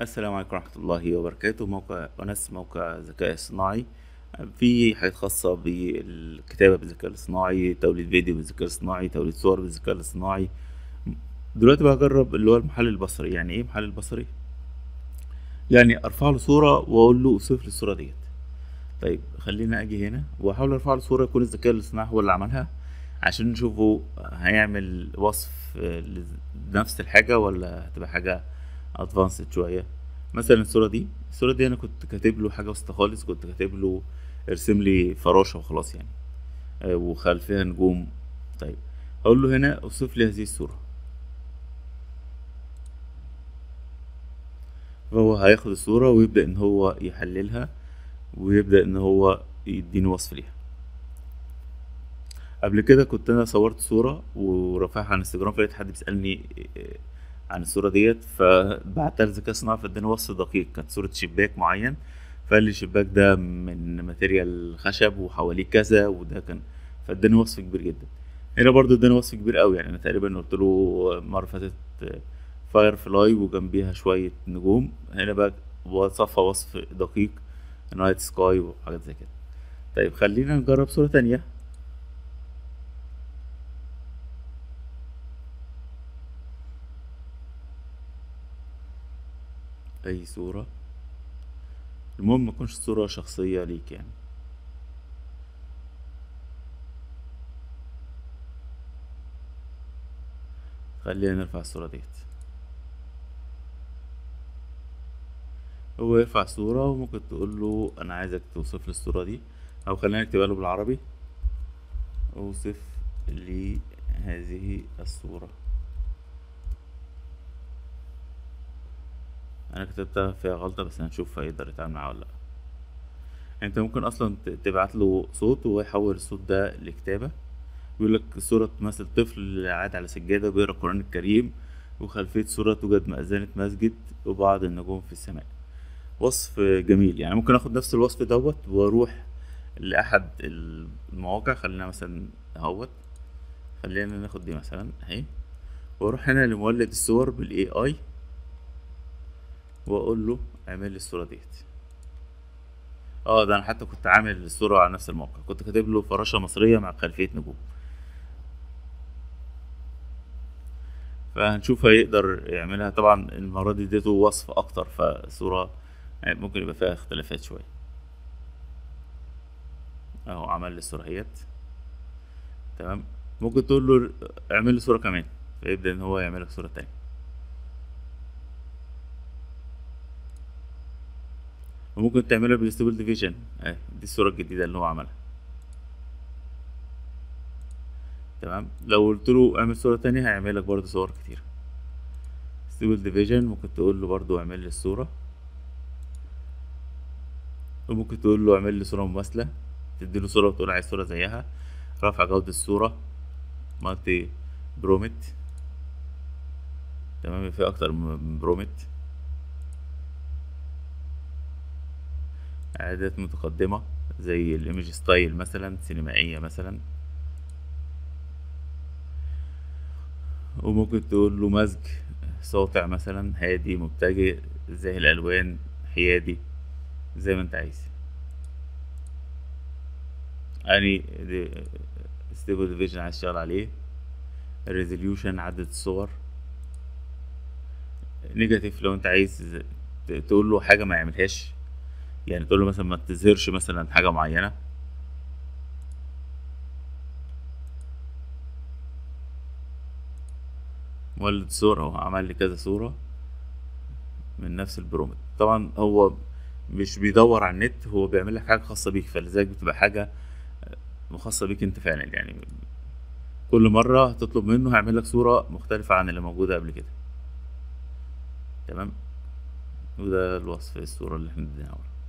السلام عليكم ورحمة الله وبركاته موقع أنس موقع ذكاء اصطناعي في حاجات خاصة بالكتابة بالذكاء الاصطناعي توليد فيديو بالذكاء الاصطناعي توليد صور بالذكاء الاصطناعي دلوقتي بقى أجرب اللي هو المحلل البصري يعني إيه محلل بصري؟ يعني أرفع له صورة وأقول له أوصف لي الصورة ديت طيب خلينا أجي هنا وأحاول أرفع له صورة يكون الذكاء الاصطناعي هو اللي عملها عشان نشوفه هيعمل وصف آه، لنفس الحاجة ولا هتبقى حاجة ادفانسد شوية مثلا الصورة دي الصورة دي أنا كنت كاتب له حاجة بسيطة خالص كنت كاتب له ارسم لي فراشة وخلاص يعني آه، وخلفها نجوم طيب هقول له هنا اوصف لي هذه الصورة فهو هياخد الصورة ويبدأ إن هو يحللها ويبدأ إن هو يديني وصف ليها قبل كده كنت أنا صورت صورة ورافعها على انستجرام فلقيت حد بيسألني آه، عن الصورة ديت فبعتها للذكاء الصناعي فاداني وصف دقيق كانت صورة شباك معين فقال لي الشباك ده من ماتيريال خشب وحواليه كذا وده كان فاداني وصف كبير جدا هنا برضو اداني وصف كبير قوي يعني انا تقريبا قلت له مرة فاتت فاير فلاي وجنبيها شوية نجوم هنا بقى وصفها وصف دقيق نايت سكاي وحاجات زي كده طيب خلينا نجرب صورة تانية اي صورة المهم متكونش صورة شخصية ليك يعني خلينا نرفع الصورة ديت هو يرفع الصورة وممكن تقول له انا عايزك توصف لي الصورة دي او خلينا نكتبها له بالعربي اوصف لي هذه الصورة انا كتبتها فيها غلطة بس هنشوف هيقدر يتعامل معاها ولا لا انت ممكن اصلا ت- تبعت له صوت وهو يحول الصوت ده لكتابة بيقول لك صورة تمثل طفل قاعد على سجادة بيقرأ القرآن الكريم وخلفية صورة توجد مأذنة مسجد وبعض النجوم في السماء وصف جميل يعني ممكن اخد نفس الوصف دوت واروح لأحد المواقع خلينا مثلا اهوت خلينا ناخد دي مثلا اهي واروح هنا لمولد الصور بالاي اي واقول له اعمل لي الصورة ديت اه ده انا حتى كنت عامل الصورة على نفس الموقع كنت كاتب له فراشة مصرية مع خلفية نجوم فهنشوف هيقدر يعملها طبعا المرة دي اديته وصف اكتر فالصورة يعني ممكن يبقى فيها اختلافات شوية اهو عمل لي الصورة اهيت تمام ممكن تقول له اعمل لي صورة كمان فيبدأ ان هو يعمل لك صورة تانية وممكن تعملها بالستيبل ديفيجن اهي دي الصورة الجديدة اللي هو عملها تمام لو قلت له اعمل صورة تانية هيعمل لك برضه صور كتير ستيبل ديفيجن ممكن تقول له برضه اعمل لي الصورة وممكن تقول له اعمل لي صورة مماثلة تدي له صورة وتقول عايز صورة زيها رفع جودة الصورة مالتي برومت تمام في اكتر من برومت اعدادات متقدمة زي الايمج ستايل مثلا سينمائية مثلا وممكن تقول له مزج ساطع مثلا هادي مبتهج زي الالوان حيادي زي ما انت عايز يعني ستيبل ديفيجن عايز تشتغل عليه الريزوليوشن عدد الصور نيجاتيف لو انت عايز ت- تقول له حاجة ما يعملهاش يعني تقول له مثلا ما تظهرش مثلا حاجة معينة مولد صورة هو عمل لي كذا صورة من نفس البرومت طبعا هو مش بيدور على النت هو بيعمل لك حاجة خاصة بيك فلذلك بتبقى حاجة خاصة بيك انت فعلا يعني كل مرة هتطلب منه هيعمل لك صورة مختلفة عن اللي موجودة قبل كده تمام وده الوصف الصورة اللي احنا اديناها ورا